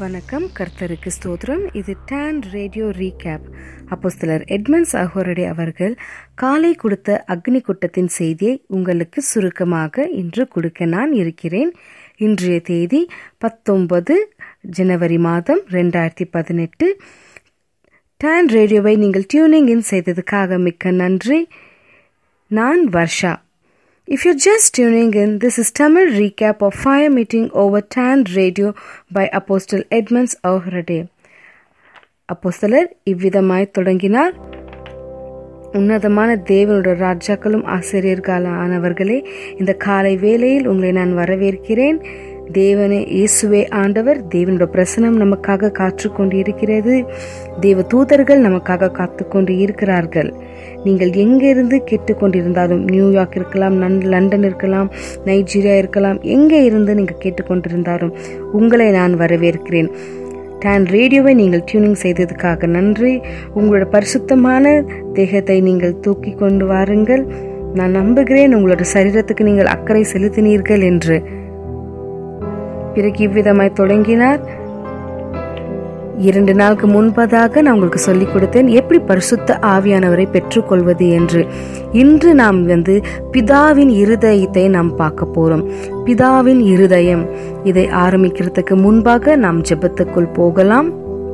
வணக்கம் கர்த்தருக்கு ஸ்தோத்திரம் இது டான் ரேடியோ ரீகேப் அப்போஸ்தலர் எட்மண்ட்ஸ் அகோரடே அவர்கள் காலை கொடுத்த அக்னி கூட்டத்தின் செய்தியை உங்களுக்கு சுருக்கமாக இன்று கொடுக்க நான் இருக்கிறேன் இன்றைய தேதி பத்தொன்பது ஜனவரி மாதம் ரெண்டாயிரத்தி பதினெட்டு டான் ரேடியோவை நீங்கள் டியூனிங் இன் செய்ததுக்காக மிக்க நன்றி நான் Varsha If you're just tuning in, this is Tamil recap of Fire Meeting over Tan Radio by Apostle Edmunds Auhrade. அப்போஸ்தலர் இவ்விதமாய் தொடங்கினார் உன்னதமான தேவனுடைய ராஜாக்களும் ஆசிரியர்களானவர்களே இந்த காலை வேளையில் உங்களை நான் வரவேற்கிறேன் தேவனே இயேசுவே ஆண்டவர் தேவனுடைய பிரசனம் நமக்காக காற்று கொண்டு இருக்கிறது தேவ தூதர்கள் நமக்காக காத்து கொண்டு இருக்கிறார்கள் நீங்கள் எங்கிருந்து கேட்டுக்கொண்டிருந்தாலும் நியூயார்க் இருக்கலாம் லண்டன் இருக்கலாம் நைஜீரியா இருக்கலாம் எங்கே இருந்து நீங்கள் கேட்டுக்கொண்டிருந்தாலும் உங்களை நான் வரவேற்கிறேன் டான் ரேடியோவை நீங்கள் டியூனிங் செய்ததுக்காக நன்றி உங்களோட பரிசுத்தமான தேகத்தை நீங்கள் தூக்கி கொண்டு வாருங்கள் நான் நம்புகிறேன் உங்களோட சரீரத்துக்கு நீங்கள் அக்கறை செலுத்தினீர்கள் என்று பிறகு இவ்விதமாய் தொடங்கினார் இரண்டு நாளுக்கு முன்பதாக நான் உங்களுக்கு சொல்லிக் கொடுத்தேன் எப்படி பரிசுத்த ஆவியானவரை பெற்றுக்கொள்வது என்று இன்று நாம் வந்து பிதாவின் இருதயத்தை நாம் பார்க்க போறோம் பிதாவின் இருதயம் இதை ஆரம்பிக்கிறதுக்கு முன்பாக நாம் ஜெபத்துக்குள் போகலாம்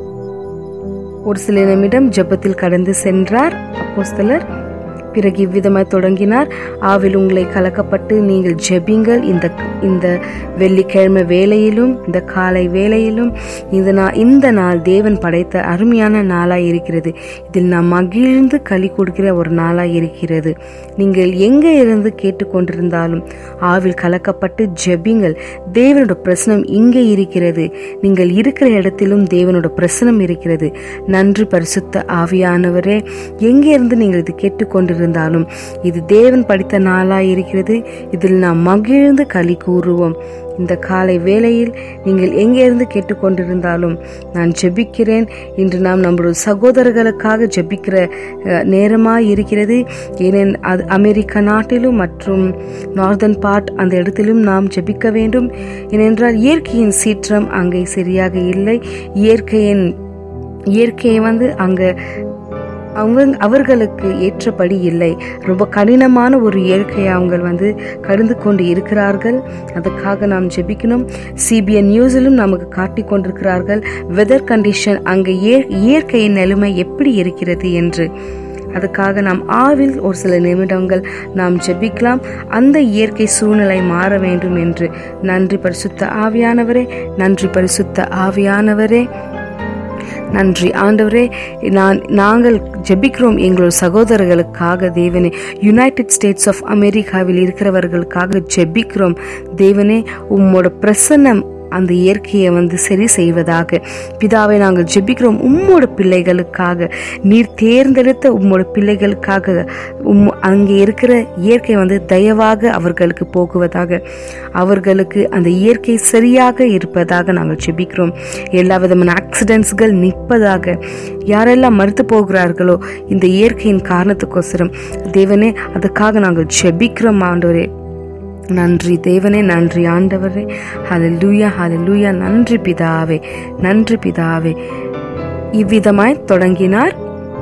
ஒரு சில நிமிடம் ஜெபத்தில் கடந்து சென்றார் அப்போஸ்தலர் பிறகு இவ்விதமாய் தொடங்கினார் ஆவில் உங்களை கலக்கப்பட்டு நீங்கள் ஜெபிங்கள் இந்த இந்த வெள்ளிக்கிழமை வேலையிலும் இந்த காலை வேலையிலும் இந்த நாள் இந்த நாள் தேவன் படைத்த அருமையான நாளாய் இருக்கிறது இதில் நாம் மகிழ்ந்து களி கொடுக்கிற ஒரு நாளாய் இருக்கிறது நீங்கள் எங்கே இருந்து கேட்டுக்கொண்டிருந்தாலும் ஆவில் கலக்கப்பட்டு ஜெபிங்கள் தேவனோட பிரசனம் இங்கே இருக்கிறது நீங்கள் இருக்கிற இடத்திலும் தேவனோட பிரசனம் இருக்கிறது நன்றி பரிசுத்த ஆவியானவரே எங்கே இருந்து நீங்கள் இது கேட்டுக்கொண்டிருந்த இருந்தாலும் இது தேவன் படித்த நாளாய் இருக்கிறது இதில் நாம் மகிழ்ந்து களி கூறுவோம் இந்த காலை வேளையில் நீங்கள் எங்கிருந்து கேட்டுக்கொண்டிருந்தாலும் நான் ஜெபிக்கிறேன் இன்று நாம் நம்முடைய சகோதரர்களுக்காக ஜெபிக்கிற நேரமாய் இருக்கிறது ஏனென் அது அமெரிக்க நாட்டிலும் மற்றும் நார்தன் பார்ட் அந்த இடத்திலும் நாம் ஜெபிக்க வேண்டும் ஏனென்றால் இயற்கையின் சீற்றம் அங்கே சரியாக இல்லை இயற்கையின் இயற்கையை வந்து அங்கே அவங்க அவர்களுக்கு ஏற்றபடி இல்லை ரொம்ப கடினமான ஒரு இயற்கையை அவங்க வந்து கடந்து கொண்டு இருக்கிறார்கள் அதுக்காக நாம் ஜெபிக்கணும் சிபிஎன் நியூஸிலும் நமக்கு காட்டி கொண்டிருக்கிறார்கள் வெதர் கண்டிஷன் அங்கே இயற்கையின் நிலைமை எப்படி இருக்கிறது என்று அதுக்காக நாம் ஆவில் ஒரு சில நிமிடங்கள் நாம் ஜெபிக்கலாம் அந்த இயற்கை சூழ்நிலை மாற வேண்டும் என்று நன்றி பரிசுத்த ஆவியானவரே நன்றி பரிசுத்த ஆவியானவரே நன்றி ஆண்டவரே நான் நாங்கள் ஜெபிக்கிறோம் எங்களோட சகோதரர்களுக்காக தேவனே யுனைடெட் ஸ்டேட்ஸ் ஆஃப் அமெரிக்காவில் இருக்கிறவர்களுக்காக ஜெபிக்கிறோம் தேவனே உம்மோட பிரசன்னம் அந்த இயற்கையை வந்து சரி செய்வதாக பிதாவை நாங்கள் ஜெபிக்கிறோம் உம்மோட பிள்ளைகளுக்காக நீர் தேர்ந்தெடுத்த உம்மோட பிள்ளைகளுக்காக உம் அங்கே இருக்கிற இயற்கை வந்து தயவாக அவர்களுக்கு போகுவதாக அவர்களுக்கு அந்த இயற்கை சரியாக இருப்பதாக நாங்கள் ஜெபிக்கிறோம் எல்லா விதமான ஆக்சிடென்ட்ஸ்கள் நிற்பதாக யாரெல்லாம் மறுத்து போகிறார்களோ இந்த இயற்கையின் காரணத்துக்கோசரம் தேவனே அதுக்காக நாங்கள் ஜெபிக்கிறோம் ஆண்டவரே நன்றி தேவனே நன்றி ஆண்டவரே ஹலலூயா ஹலலூயா நன்றி பிதாவே நன்றி பிதாவே இவ்விதமாய் தொடங்கினார்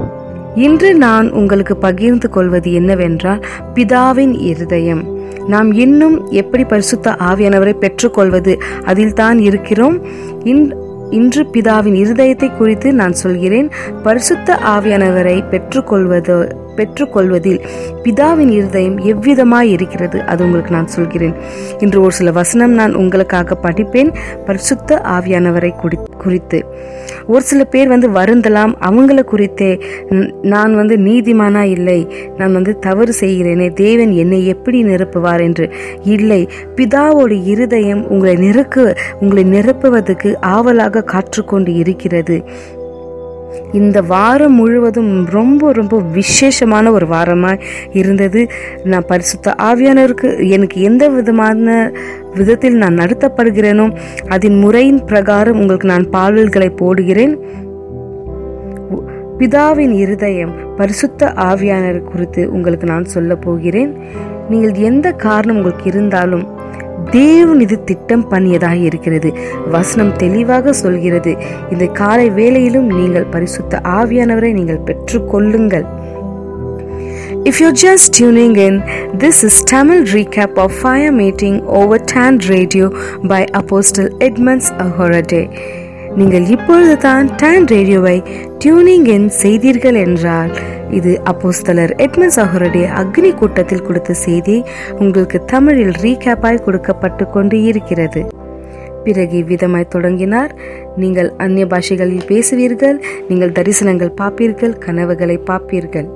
இன்று நான் உங்களுக்கு பகிர்ந்து கொள்வது என்னவென்றால் பிதாவின் இருதயம் நாம் இன்னும் எப்படி பரிசுத்த ஆவியானவரை பெற்றுக்கொள்வது அதில் தான் இருக்கிறோம் இன்று பிதாவின் இருதயத்தை குறித்து நான் சொல்கிறேன் பரிசுத்த ஆவியானவரை பெற்றுக்கொள்வது பெற்றுக்கொள்வதில் பிதாவின் இருதயம் எவ்விதமாய் இருக்கிறது அது உங்களுக்கு நான் சொல்கிறேன் இன்று ஒரு சில வசனம் நான் உங்களுக்காக படிப்பேன் பரிசுத்த ஆவியானவரை குறித்து ஒரு சில பேர் வந்து வருந்தலாம் அவங்கள குறித்தே நான் வந்து நீதிமானா இல்லை நான் வந்து தவறு செய்கிறேனே தேவன் என்னை எப்படி நிரப்புவார் என்று இல்லை பிதாவோட இருதயம் உங்களை நிரப்பு உங்களை நிரப்புவதற்கு ஆவலாக காற்றுக்கொண்டு இருக்கிறது இந்த வாரம் முழுவதும் ரொம்ப ரொம்ப விசேஷமான ஒரு வாரமாக இருந்தது நான் பரிசுத்த ஆவியானவருக்கு எனக்கு எந்த விதமான விதத்தில் நான் நடத்தப்படுகிறேனோ அதன் முறையின் பிரகாரம் உங்களுக்கு நான் பாடல்களை போடுகிறேன் பிதாவின் இருதயம் பரிசுத்த ஆவியானர் குறித்து உங்களுக்கு நான் சொல்ல போகிறேன் நீங்கள் எந்த காரணம் உங்களுக்கு இருந்தாலும் தேவன் இது திட்டம் பண்ணியதாக இருக்கிறது வசனம் தெளிவாக சொல்கிறது இந்த காலை வேளையிலும் நீங்கள் பரிசுத்த ஆவியானவரை நீங்கள் பெற்றுக்கொள்ளுங்கள் If you're just tuning in, this is Tamil recap of Fire Meeting over Tan Radio by Apostle Edmunds Ahorade. நீங்கள் இப்பொழுது தான் டான் ரேடியோவை டியூனிங் இன் செய்தீர்கள் என்றால் இது அப்போஸ்தலர் எட்மன்ஸ் அஹரடே அக்னி கூட்டத்தில் கொடுத்த செய்தி உங்களுக்கு தமிழில் ரீகேப்பாய் கொடுக்கப்பட்டு கொண்டு இருக்கிறது பிறகு இவ்விதமாய் தொடங்கினார் நீங்கள் அந்நிய பாஷைகளில் பேசுவீர்கள் நீங்கள் தரிசனங்கள் பார்ப்பீர்கள் கனவுகளை பார்ப்பீர்கள்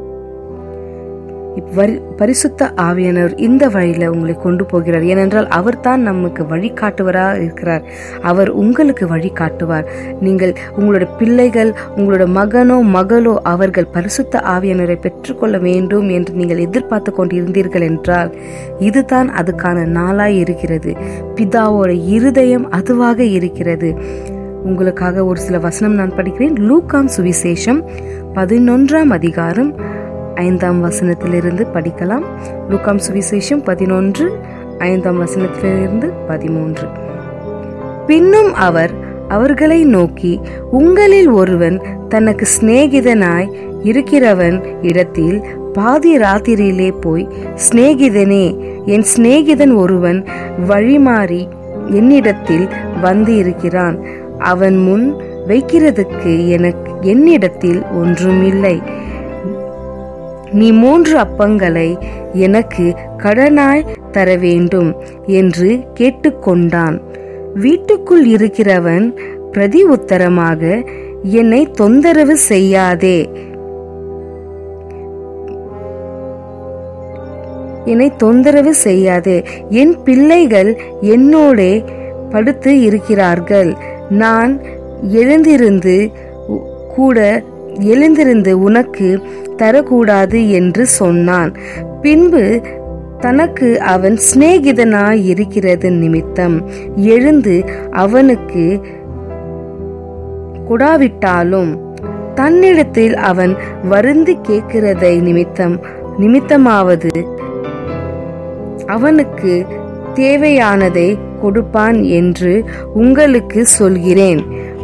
இவ்வரி- பரிசுத்த ஆவியானவர் இந்த வழியில உங்களை கொண்டு போகிறார் ஏனென்றால் அவர் தான் நமக்கு வழிகாட்டுவராக இருக்கிறார் அவர் உங்களுக்கு வழிகாட்டுவார் நீங்கள் உங்களோட பிள்ளைகள் உங்களோட மகனோ மகளோ அவர்கள் பரிசுத்த ஆவியானவரை பெற்றுக்கொள்ள வேண்டும் என்று நீங்கள் எதிர்பார்த்து கொண்டிருந்தீர்கள் என்றால் இதுதான் அதுக்கான நாளாய் இருக்கிறது பிதாவோட இருதயம் அதுவாக இருக்கிறது உங்களுக்காக ஒரு சில வசனம் நான் படிக்கிறேன் லூக்காம் சுவிசேஷம் பதினொன்றாம் அதிகாரம் ஐந்தாம் வசனத்திலிருந்து படிக்கலாம் லூக்காம் சுவிசேஷம் பதினொன்று ஐந்தாம் வசனத்திலிருந்து பதிமூன்று பின்னும் அவர் அவர்களை நோக்கி உங்களில் ஒருவன் தனக்கு சிநேகிதனாய் இருக்கிறவன் இடத்தில் பாதி ராத்திரியிலே போய் சிநேகிதனே என் சிநேகிதன் ஒருவன் வழிமாறி என்னிடத்தில் வந்து இருக்கிறான் அவன் முன் வைக்கிறதுக்கு எனக்கு என்னிடத்தில் ஒன்றுமில்லை நீ மூன்று அப்பங்களை எனக்கு கடனாய் தர வேண்டும் என்று கேட்டுக்கொண்டான் வீட்டுக்குள் இருக்கிறவன் பிரதி உத்தரமாக என்னை தொந்தரவு செய்யாதே என்னை தொந்தரவு செய்யாதே என் பிள்ளைகள் என்னோடே படுத்து இருக்கிறார்கள் நான் எழுந்திருந்து உ- கூட எழுந்திருந்து உனக்கு தரக்கூடாது என்று சொன்னான் பின்பு தனக்கு அவன் சிநேகிதனாய் இருக்கிறது நிமித்தம் எழுந்து அவனுக்கு கொடாவிட்டாலும் தன்னிடத்தில் அவன் வருந்தி கேட்கிறதை நிமித்தம் நிமித்தமாவது அவனுக்கு தேவையானதை கொடுப்பான் என்று உங்களுக்கு சொல்கிறேன்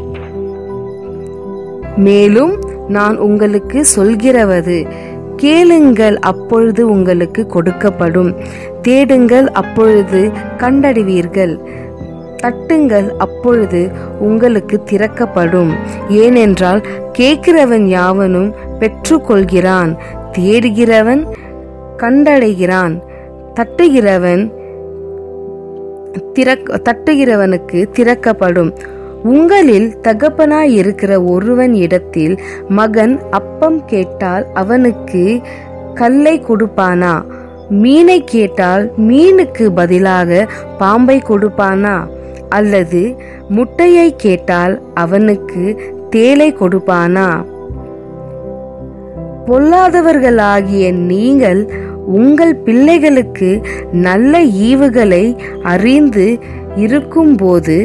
மேலும் நான் உங்களுக்கு சொல்கிறவது கேளுங்கள் அப்பொழுது உங்களுக்கு கொடுக்கப்படும் தேடுங்கள் அப்பொழுது கண்டடைவீர்கள் தட்டுங்கள் அப்பொழுது உங்களுக்கு திறக்கப்படும் ஏனென்றால் கேட்கிறவன் யாவனும் பெற்றுக்கொள்கிறான் தேடுகிறவன் கண்டடைகிறான் தட்டுகிறவன் திறக் தட்டுகிறவனுக்கு திறக்கப்படும் உங்களில் தகப்பனாய் இருக்கிற ஒருவன் இடத்தில் மகன் அப்பம் கேட்டால் அவனுக்கு கல்லை கொடுப்பானா மீனை கேட்டால் மீனுக்கு பதிலாக பாம்பை கொடுப்பானா அல்லது முட்டையை கேட்டால் அவனுக்கு தேலை கொடுப்பானா பொல்லாதவர்களாகிய நீங்கள் உங்கள் பிள்ளைகளுக்கு நல்ல ஈவுகளை அறிந்து இருக்கும்போது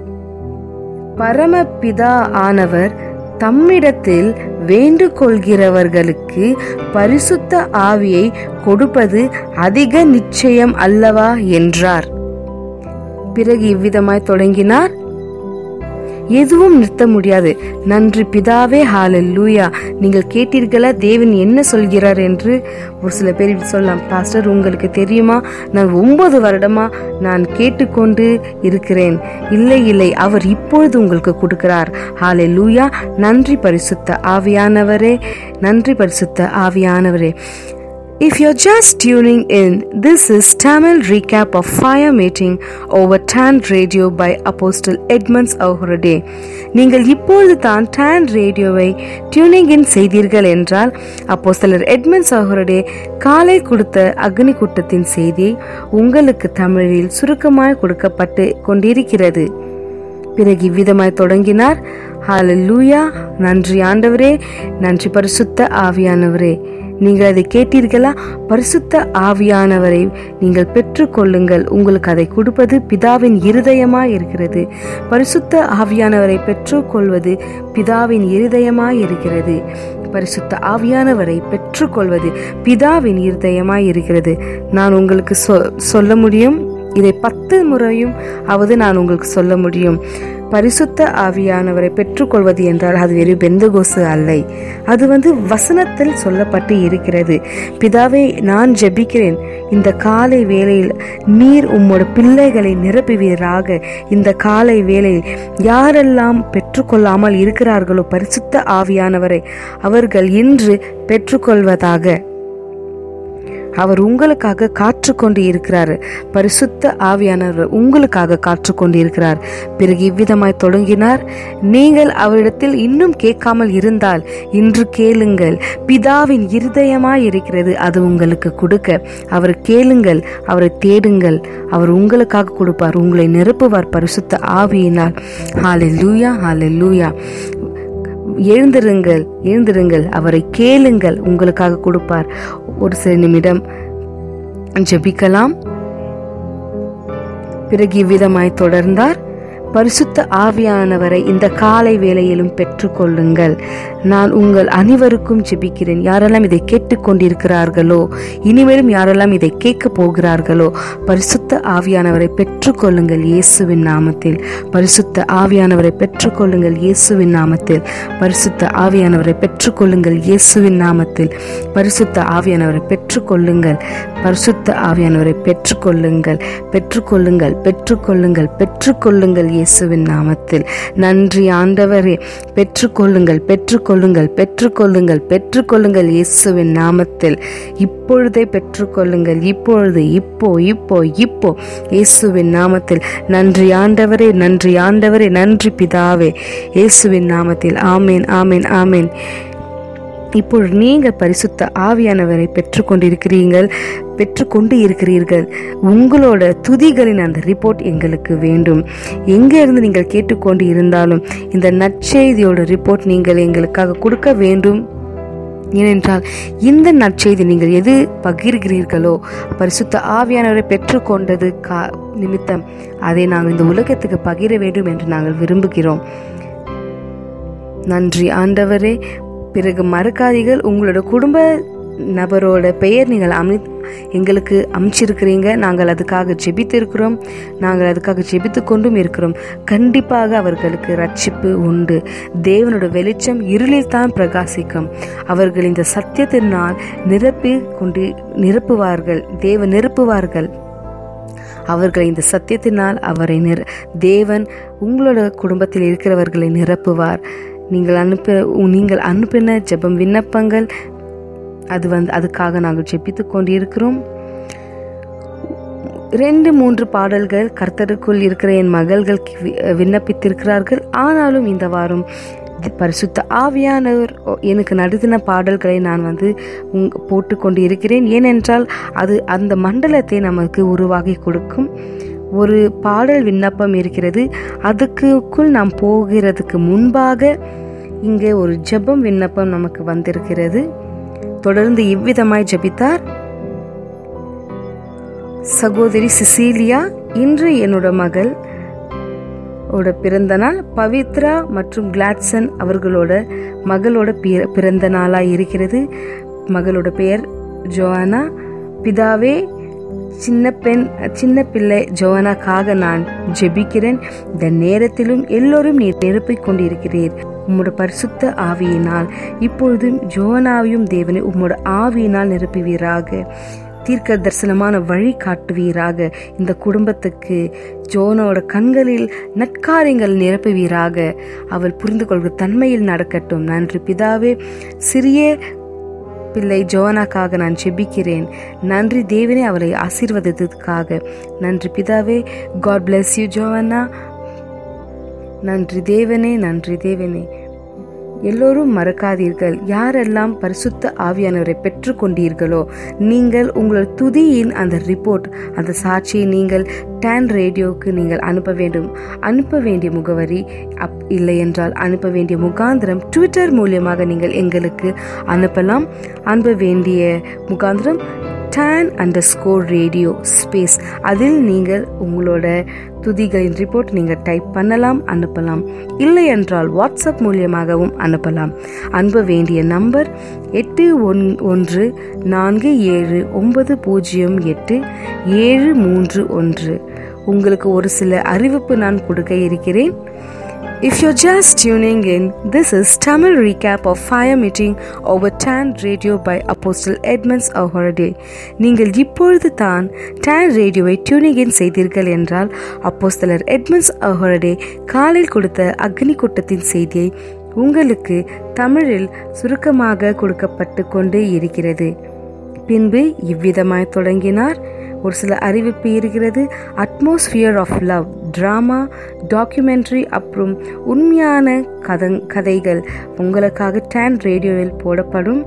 பரமபிதா ஆனவர் தம்மிடத்தில் வேண்டுகொள்கிறவர்களுக்கு பரிசுத்த ஆவியை கொடுப்பது அதிக நிச்சயம் அல்லவா என்றார் பிறகு இவ்விதமாய் தொடங்கினார் எதுவும் நிறுத்த முடியாது நன்றி பிதாவே ஹalleluya நீங்கள் கேட்டீர்களா தேவன் என்ன சொல்கிறார் என்று ஒரு சில பேர் இப்படி சொல்லலாம் பாஸ்டர் உங்களுக்கு தெரியுமா நான் ஒன்பது வருடமா நான் கேட்டுக்கொண்டு இருக்கிறேன் இல்லை இல்லை அவர் இப்பொழுது உங்களுக்கு கொடுக்கிறார் ஹalleluya நன்றி பரிசுத்த ஆவியானவரே நன்றி பரிசுத்த ஆவியானவரே If you're just tuning in, this is Tamil recap of Fire Meeting over Tan Radio by Apostle Edmunds Ahurade. நீங்கள் இப்பொழுது தான் டான் ரேடியோவை டியூனிங் இன் செய்தீர்கள் என்றால் அப்போஸ்தலர் எட்மண்ட்ஸ் அஹுரடே காலை கொடுத்த அக்னி கூட்டத்தின் செய்தி உங்களுக்கு தமிழில் சுருக்கமாய் கொடுக்கப்பட்டு கொண்டிருக்கிறது பிறகு இவ்விதமாய் தொடங்கினார் ஹalleluya நன்றி ஆண்டவரே நன்றி பரிசுத்த ஆவியானவரே நீங்கள் அதை கேட்டீர்களா பரிசுத்த ஆவியானவரை நீங்கள் பெற்றுக்கொள்ளுங்கள் உங்களுக்கு அதை கொடுப்பது பிதாவின் இருதயமாய் இருக்கிறது பரிசுத்த ஆவியானவரை பெற்றுக்கொள்வது பிதாவின் இருதயமாய் இருக்கிறது பரிசுத்த ஆவியானவரை பெற்றுக்கொள்வது பிதாவின் இருதயமாய் இருக்கிறது நான் உங்களுக்கு சொ- சொல்ல முடியும் இதை பத்து முறையும் அவது நான் உங்களுக்கு சொல்ல முடியும் பரிசுத்த ஆவியானவரை பெற்றுக்கொள்வது என்றால் அது வெறும் பெந்தகோசு அல்ல அது வந்து வசனத்தில் சொல்லப்பட்டு இருக்கிறது பிதாவே நான் ஜெபிக்கிறேன் இந்த காலை வேளையில் நீர் உம்மோட பிள்ளைகளை நிரப்புவீராக இந்த காலை வேளையில் யாரெல்லாம் பெற்றுக்கொள்ளாமல் இருக்கிறார்களோ பரிசுத்த ஆவியானவரை அவர்கள் இன்று பெற்றுக்கொள்வதாக அவர் உங்களுக்காக காற்று கொண்டு இருக்கிறார் பரிசுத்த ஆவியானவர் உங்களுக்காக காற்று கொண்டு இருக்கிறார் பிறகு இவ்விதமாய் தொடங்கினார் நீங்கள் அவரிடத்தில் இன்னும் கேட்காமல் இருந்தால் இன்று கேளுங்கள் பிதாவின் இருதயமாய் இருக்கிறது அது உங்களுக்கு கொடுக்க அவர் கேளுங்கள் அவரை தேடுங்கள் அவர் உங்களுக்காக கொடுப்பார் உங்களை நிரப்புவார் பரிசுத்த ஆவியினால் ஹாலே லூயா ஹாலே லூயா எழுந்திருங்கள் எழுந்திருங்கள் அவரை கேளுங்கள் உங்களுக்காக கொடுப்பார் ஒரு சில நிமிடம் ஜெபிக்கலாம் பிறகு இவ்விதமாய் தொடர்ந்தார் பரிசுத்த ஆவியானவரை இந்த காலை வேளையிலும் பெற்றுக்கொள்ளுங்கள் நான் உங்கள் அனைவருக்கும் ஜெபிக்கிறேன் யாரெல்லாம் இதை கேட்டுக்கொண்டிருக்கிறார்களோ இனிமேலும் யாரெல்லாம் இதை கேட்க போகிறார்களோ பரிசுத்த ஆவியானவரை பெற்றுக்கொள்ளுங்கள் இயேசுவின் நாமத்தில் பரிசுத்த ஆவியானவரை பெற்றுக்கொள்ளுங்கள் இயேசுவின் நாமத்தில் பரிசுத்த ஆவியானவரை பெற்றுக்கொள்ளுங்கள் இயேசுவின் நாமத்தில் பரிசுத்த ஆவியானவரை பெற்றுக்கொள்ளுங்கள் பரிசுத்த ஆவியானவரை பெற்றுக்கொள்ளுங்கள் பெற்றுக்கொள்ளுங்கள் பெற்றுக்கொள்ளுங்கள் பெற்றுக்கொள்ளுங்கள் இயேசுவின் நாமத்தில் நன்றி ஆண்டவரே பெற்றுக்கொள்ளுங்கள் பெற்றுக்கொள்ளுங்கள் பெற்றுக்கொள்ளுங்கள் பெற்றுக்கொள்ளுங்கள் இயேசுவின் நாமத்தில் இப்பொழுதே பெற்றுக்கொள்ளுங்கள் இப்பொழுது இப்போ இப்போ இப்போ இயேசுவின் நாமத்தில் நன்றி ஆண்டவரே நன்றி ஆண்டவரே நன்றி பிதாவே இயேசுவின் நாமத்தில் ஆமேன் ஆமேன் ஆமேன் இப்பொழுது நீங்கள் பரிசுத்த ஆவியானவரை பெற்றுக்கொண்டிருக்கிறீர்கள் பெற்றுக்கொண்டு இருக்கிறீர்கள் உங்களோட துதிகளின் அந்த ரிப்போர்ட் எங்களுக்கு வேண்டும் எங்கே இருந்து நீங்கள் கேட்டுக்கொண்டு இருந்தாலும் இந்த நற்செய்தியோட ரிப்போர்ட் நீங்கள் எங்களுக்காக கொடுக்க வேண்டும் ஏனென்றால் இந்த நற்செய்தி நீங்கள் எது பகிர்கிறீர்களோ பரிசுத்த ஆவியானவரை பெற்றுக்கொண்டது கா நிமித்தம் அதை நாங்கள் இந்த உலகத்துக்கு பகிர வேண்டும் என்று நாங்கள் விரும்புகிறோம் நன்றி ஆண்டவரே பிறகு மறக்காதீர்கள் உங்களோட குடும்ப நபரோட பெயர் நீங்கள் அமை எங்களுக்கு அமைச்சிருக்கிறீங்க நாங்கள் அதுக்காக ஜெபித்திருக்கிறோம் நாங்கள் அதுக்காக ஜெபித்து கொண்டும் இருக்கிறோம் கண்டிப்பாக அவர்களுக்கு ரட்சிப்பு உண்டு தேவனோட வெளிச்சம் இருளில் தான் பிரகாசிக்கும் அவர்கள் இந்த சத்தியத்தினால் நிரப்பி கொண்டு நிரப்புவார்கள் தேவ நிரப்புவார்கள் அவர்களை இந்த சத்தியத்தினால் அவரை நிர தேவன் உங்களோட குடும்பத்தில் இருக்கிறவர்களை நிரப்புவார் நீங்கள் அனுப்ப நீங்கள் அனுப்பின ஜெபம் விண்ணப்பங்கள் அது வந்து அதுக்காக நாங்கள் ஜெபித்து கொண்டிருக்கிறோம் ரெண்டு மூன்று பாடல்கள் கர்த்தருக்குள் இருக்கிற என் மகள்கள் விண்ணப்பித்திருக்கிறார்கள் ஆனாலும் இந்த வாரம் பரிசுத்த ஆவியானவர் எனக்கு நடுதின பாடல்களை நான் வந்து போட்டு கொண்டு இருக்கிறேன் ஏனென்றால் அது அந்த மண்டலத்தை நமக்கு உருவாகி கொடுக்கும் ஒரு பாடல் விண்ணப்பம் இருக்கிறது அதுக்குள் நாம் போகிறதுக்கு முன்பாக இங்கே ஒரு ஜெபம் விண்ணப்பம் நமக்கு வந்திருக்கிறது தொடர்ந்து இவ்விதமாய் ஜபித்தார் சகோதரி சிசீலியா இன்று என்னோட மகள் ஓட பிறந்த நாள் பவித்ரா மற்றும் கிளாட்சன் அவர்களோட மகளோட பிறந்த நாளாக இருக்கிறது மகளோட பெயர் ஜோவானா பிதாவே சின்ன பெண் சின்ன பிள்ளை ஜோவானாக்காக நான் ஜெபிக்கிறேன் இந்த நேரத்திலும் எல்லோரும் நீர் நிரப்பிக் கொண்டிருக்கிறீர் உம்மோட பரிசுத்த ஆவியினால் இப்பொழுதும் ஜோவனாவையும் தேவனை உம்மோட ஆவியினால் நிரப்புவீராக தீர்க்க தரிசனமான வழி காட்டுவீராக இந்த குடும்பத்துக்கு ஜோனோட கண்களில் நற்காரியங்கள் நிரப்புவீராக அவள் புரிந்து கொள்கிற தன்மையில் நடக்கட்டும் நன்றி பிதாவே சிறிய பிள்ளை ஜோவனாக்காக நான் செபிக்கிறேன் நன்றி தேவனே அவளை ஆசீர்வதித்ததுக்காக நன்றி பிதாவே காட் பிளஸ் யூ ஜோவனா நன்றி தேவனே நன்றி தேவனே எல்லோரும் மறக்காதீர்கள் யாரெல்லாம் பரிசுத்த ஆவியானவரை பெற்றுக்கொண்டீர்களோ நீங்கள் உங்கள் துதியின் அந்த ரிப்போர்ட் அந்த சாட்சியை நீங்கள் டேன் ரேடியோவுக்கு நீங்கள் அனுப்ப வேண்டும் அனுப்ப வேண்டிய முகவரி அப் இல்லை என்றால் அனுப்ப வேண்டிய முகாந்திரம் ட்விட்டர் மூலியமாக நீங்கள் எங்களுக்கு அனுப்பலாம் அனுப்ப வேண்டிய முகாந்திரம் Dan under score radio space அதில் நீங்கள் உங்களோட துதிகளின் ரிப்போர்ட் நீங்கள் டைப் பண்ணலாம் அனுப்பலாம் இல்லை என்றால் வாட்ஸ்அப் மூலியமாகவும் அனுப்பலாம் அனுப்ப வேண்டிய நம்பர் எட்டு ஒன் ஒன்று நான்கு ஏழு ஒன்பது பூஜ்ஜியம் எட்டு ஏழு மூன்று ஒன்று உங்களுக்கு ஒரு சில அறிவிப்பு நான் கொடுக்க இருக்கிறேன் If you're just tuning in, this is Tamil recap of Fire Meeting over Tan Radio by Apostle Edmonds Ahorade. நீங்கள் இப்பொழுது தான் டான் ரேடியோவை டியூனிங் இன் செய்தீர்கள் என்றால் அப்போஸ்தலர் எட்மண்ட்ஸ் அஹோரடே காலையில் கொடுத்த அக்னி கூட்டத்தின் செய்தியை உங்களுக்கு தமிழில் சுருக்கமாக கொடுக்கப்பட்டு கொண்டு இருக்கிறது பின்பு இவ்விதமாய் தொடங்கினார் ஒரு சில அறிவிப்பு இருக்கிறது atmosphere of love drama documentary அப்புறம் உண்மையான கத கதைகள் உங்களுக்காக டேன் ரேடியோவில் போடப்படும்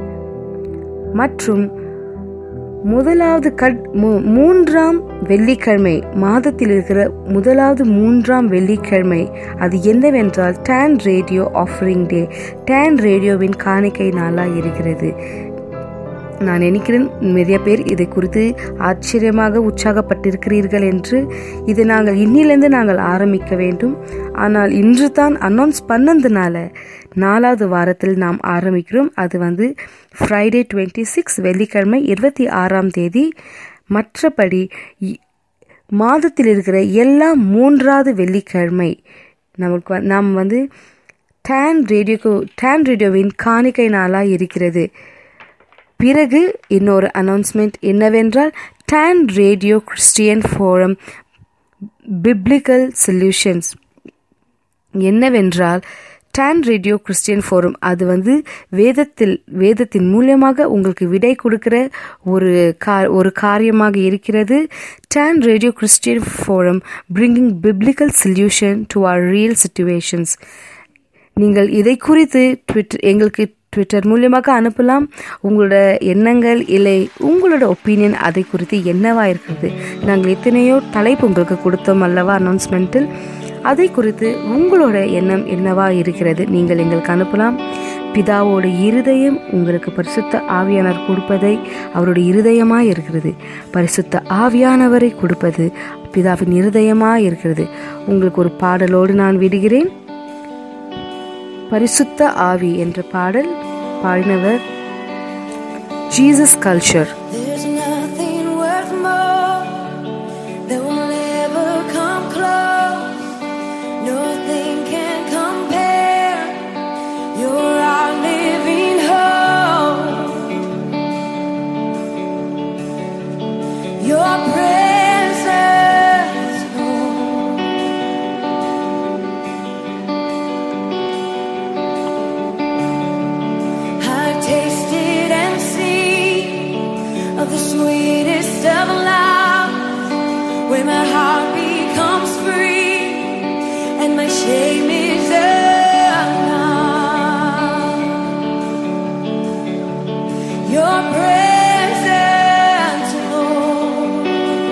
மற்றும் முதலாவது கட் மூன்றாம் வெள்ளிக்கிழமை மாதத்தில் இருக்கிற முதலாவது மூன்றாம் வெள்ளிக்கிழமை அது என்னவென்றால் Dan radio offering day Dan ரேடியோவின் காணிக்கை நாளாக இருக்கிறது நான் நினைக்கிறேன் நிறைய பேர் இதை குறித்து ஆச்சரியமாக உற்சாகப்பட்டிருக்கிறீர்கள் என்று இது நாங்கள் இன்னிலிருந்து நாங்கள் ஆரம்பிக்க வேண்டும் ஆனால் இன்று தான் அனௌன்ஸ் பண்ணதுனால நாலாவது வாரத்தில் நாம் ஆரம்பிக்கிறோம் அது வந்து ஃப்ரைடே டுவெண்ட்டி சிக்ஸ் வெள்ளிக்கிழமை இருபத்தி ஆறாம் தேதி மற்றபடி மாதத்தில் இருக்கிற எல்லா மூன்றாவது வெள்ளிக்கிழமை நமக்கு நாம் வந்து டேன் ரேடியோக்கு டேன் ரேடியோவின் காணிக்கை நாளாக இருக்கிறது பிறகு இன்னொரு அனௌன்ஸ்மெண்ட் என்னவென்றால் Dan radio Christian forum biblical solutions என்னவென்றால் டான் ரேடியோ கிறிஸ்டியன் ஃபோரம் அது வந்து வேதத்தில் வேதத்தின் மூலியமாக உங்களுக்கு விடை கொடுக்கிற ஒரு கா ஒரு காரியமாக இருக்கிறது Dan radio Christian forum bringing biblical solution to our real situations நீங்கள் இதை குறித்து ட்விட்டர் எங்களுக்கு ட்விட்டர் மூலியமாக அனுப்பலாம் உங்களோட எண்ணங்கள் இல்லை உங்களோட ஒப்பீனியன் அதை குறித்து என்னவா இருக்கிறது நாங்கள் எத்தனையோ தலைப்பு உங்களுக்கு கொடுத்தோம் அல்லவா அனௌன்ஸ்மெண்ட்டில் அதை குறித்து உங்களோட எண்ணம் என்னவா இருக்கிறது நீங்கள் எங்களுக்கு அனுப்பலாம் பிதாவோட இருதயம் உங்களுக்கு பரிசுத்த ஆவியானவர் கொடுப்பதை அவருடைய இருதயமாக இருக்கிறது பரிசுத்த ஆவியானவரை கொடுப்பது பிதாவின் இருதயமாக இருக்கிறது உங்களுக்கு ஒரு பாடலோடு நான் விடுகிறேன் பரிசுத்த ஆவி என்ற பாடல் பாடினவர் Jesus culture There's nothing worth more that will ever come close. Nothing can compare. You're our living hope. Your presence, Lord. I've tasted and seen of the sweetest of love, where my heart becomes free and my shame is undone. Your presence, Lord.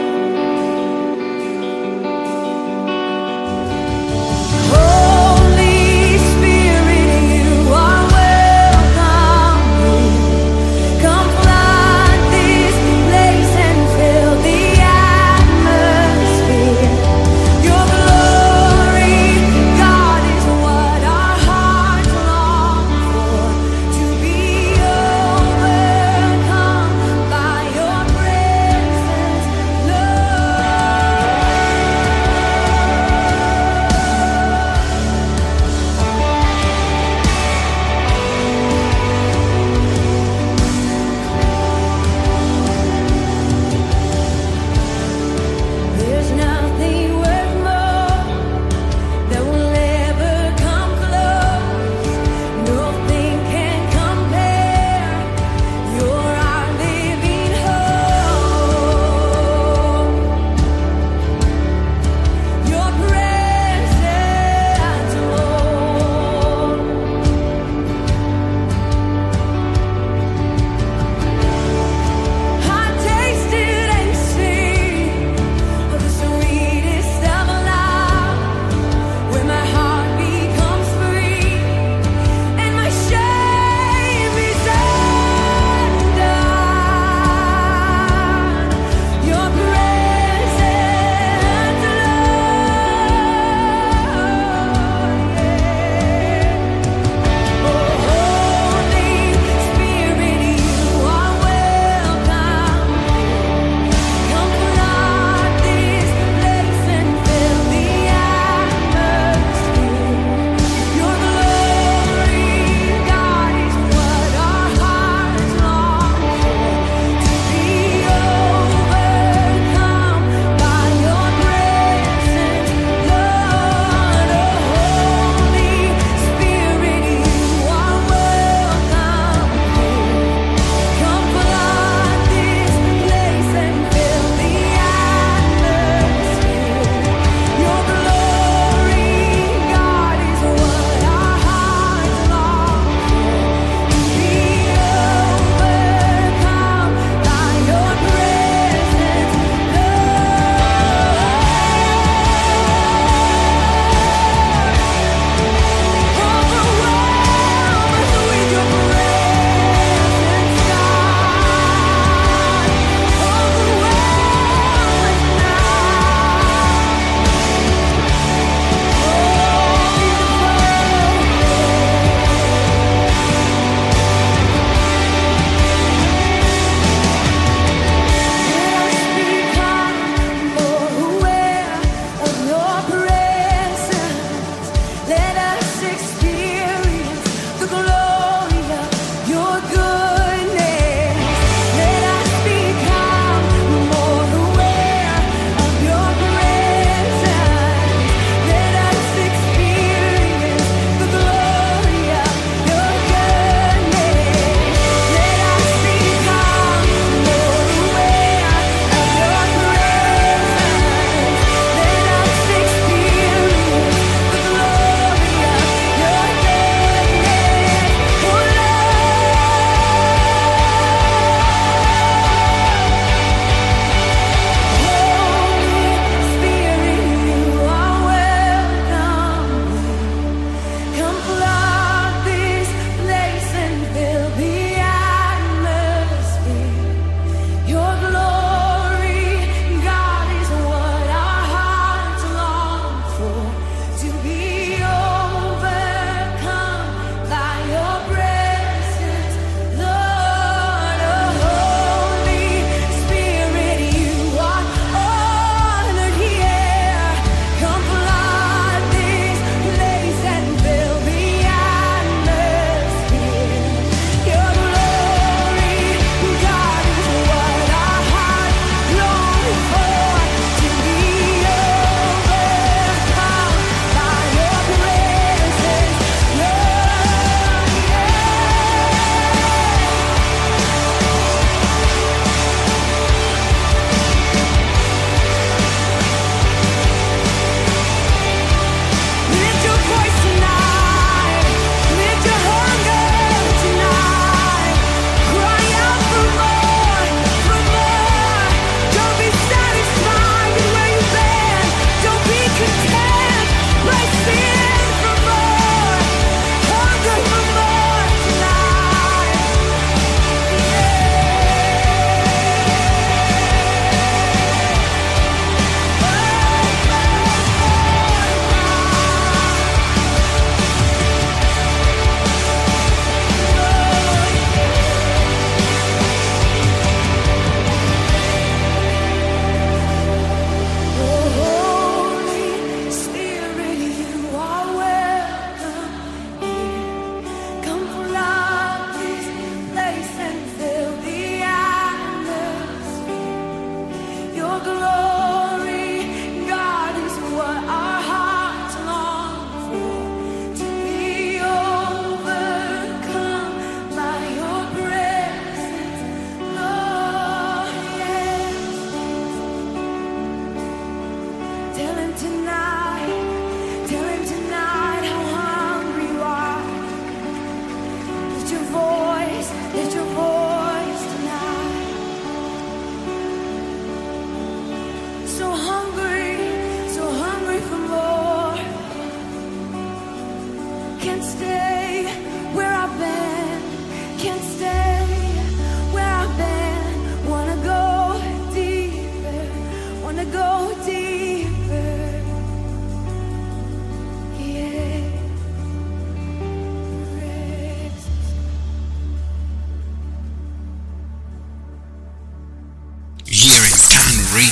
Holy Spirit, you are welcome here. Come flood this place and fill the atmosphere. Your glory, God, is what our hearts long for. To be overcome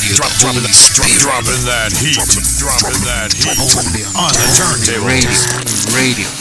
Drop, dropping, drop, dropping that heat. Dropping that heat. Only On the turntable. radio, radio.